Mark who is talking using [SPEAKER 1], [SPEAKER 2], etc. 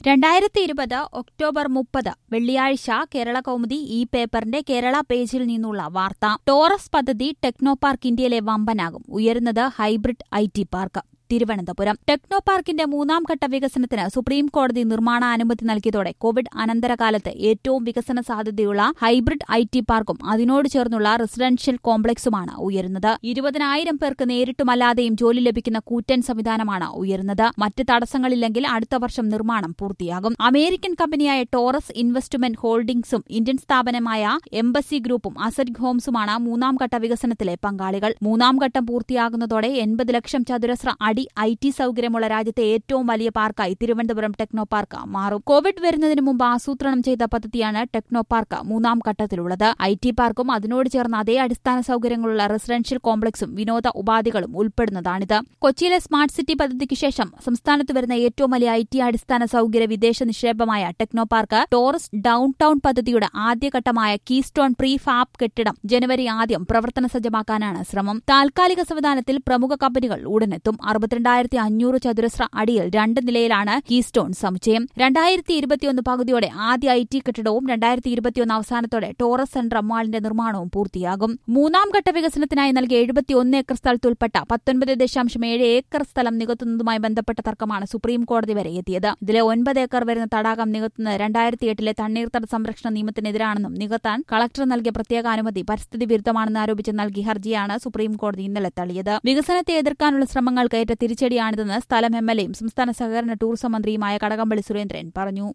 [SPEAKER 1] രണ്ടായിരത്തി ഇരുപത് ഒക്ടോബർ മുപ്പത് വെള്ളിയാഴ്ച കേരള കൗമുദി ഈ പേപ്പറിന്റെ കേരള പേജിൽ നിന്നുള്ള വാർത്ത ടോറസ് പദ്ധതി ടെക്നോ പാർക്ക് ഇന്ത്യയിലെ വമ്പനാകും ഉയരുന്നത് hybrid I T park Thiruvananthapuram techno പാർക്കിന്റെ മൂന്നാം ഘട്ട വികസനത്തിന് സുപ്രീം കോടതി നിർമ്മാണ അനുമതി നൽകിയതോടെ കോവിഡ് അനന്തരകാലത്ത് ഏറ്റവും വികസന സാധ്യതയുള്ള ഹൈബ്രിഡ് ഐ ടി പാർക്കും അതിനോട് ചേർന്നുള്ള റെസിഡൻഷ്യൽ കോംപ്ലക്സുമാണ് ഉയരുന്നത് ഇരുപതിനായിരം പേർക്ക് നേരിട്ടുമല്ലാതെയും ജോലി ലഭിക്കുന്ന കൂറ്റൻ സംവിധാനമാണ് ഉയരുന്നത് മറ്റ് തടസ്സങ്ങളില്ലെങ്കിൽ അടുത്ത വർഷം നിർമ്മാണം പൂർത്തിയാകും അമേരിക്കൻ കമ്പനിയായ ടോറസ് ഇൻവെസ്റ്റ്മെന്റ് ഹോൾഡിംഗ്സും ഇന്ത്യൻ സ്ഥാപനമായ എംബസി ഗ്രൂപ്പും അസറ്റ് ഹോംസുമാണ് മൂന്നാം ഘട്ട വികസനത്തിലെ പങ്കാളികൾ മൂന്നാം ഘട്ടം പൂർത്തിയാകുന്നതോടെ എൺപത് ലക്ഷം ചതുരശ്ര അടി ഐ ടി സൌകര്യമുള്ള രാജ്യത്തെ ഏറ്റവും വലിയ പാർക്കായി തിരുവനന്തപുരം ടെക്നോ പാർക്ക് മാറും കോവിഡ് വരുന്നതിന് മുമ്പ് ആസൂത്രണം ചെയ്ത പദ്ധതിയാണ് ടെക്നോ പാർക്ക് മൂന്നാം ഘട്ടത്തിലുള്ളത് ഐ ടി പാർക്കും അതിനോട് ചേർന്ന അതേ അടിസ്ഥാന സൌകര്യങ്ങളുള്ള റെസിഡൻഷ്യൽ കോംപ്ലക്സും വിനോദ ഉപാധികളും ഉൾപ്പെടുന്നതാണിത് കൊച്ചിയിലെ സ്മാർട്ട് സിറ്റി പദ്ധതിക്ക് ശേഷം സംസ്ഥാനത്ത് വരുന്ന ഏറ്റവും വലിയ ഐ ടി അടിസ്ഥാന സൌകര്യ വിദേശ നിക്ഷേപമായ techno park Taurus downtown പദ്ധതിയുടെ ആദ്യഘട്ടമായ കീസ്റ്റോൺ പ്രീ ഫാബ് കെട്ടിടം ജനുവരി ആദ്യം പ്രവർത്തന സജ്ജമാക്കാനാണ് ശ്രമം താൽക്കാലിക സംവിധാനത്തിൽ പ്രമുഖ കമ്പനികൾ ഉടനെത്തും അറുപത്തിരണ്ടായിരത്തി അഞ്ഞൂറ് ചതുരശ്ര അടിയിൽ രണ്ട് നിലയിലാണ് കീസ്റ്റോൺ സമുച്ചയം രണ്ടായിരത്തി ഇരുപത്തിയൊന്ന് പകുതിയോടെ ആദ്യ ഐ ടി കെട്ടിടവും രണ്ടായിരത്തി ഇരുപത്തിയൊന്ന് അവസാനത്തോടെ ടോറസ് സെൻട്രൽ മാളിന്റെ നിർമ്മാണവും പൂർത്തിയാകും മൂന്നാം ഘട്ട വികസനത്തിനായി നൽകിയ എഴുപത്തിയൊന്ന് ഏക്കർ സ്ഥലത്ത് ഉൾപ്പെട്ട പത്തൊൻപത് ദശാംശം ഏഴ് ഏക്കർ സ്ഥലം നികത്തുന്നതുമായി ബന്ധപ്പെട്ട തർക്കമാണ് സുപ്രീം കോടതി വരെ എത്തിയത് ഇതിലെ ഒൻപത് ഏക്കർ വരുന്ന തടാകം നികത്തുന്നത് രണ്ടായിരത്തി എട്ടിലെ തണ്ണീർത്തട സംരക്ഷണ നിയമത്തിനെതിരാണെന്നും നികത്താൻ കളക്ടർ നൽകിയ പ്രത്യേക അനുമതി പരിസ്ഥിതി വിരുദ്ധമാണെന്ന് ആരോപിച്ച് നൽകിയ ഹർജിയാണ് സുപ്രീം കോടതി ഇന്നലെ തള്ളിയത് വികസനത്തെ എതിർക്കാനുള്ള ശ്രമങ്ങൾക്ക് ഏറ്റ തിരിച്ചടിയാണിതെന്ന് സ്ഥലം എം എൽ എയും സംസ്ഥാന സഹകരണ ടൂറിസം മന്ത്രിയുമായ കടകംപള്ളി സുരേന്ദ്രൻ പറഞ്ഞു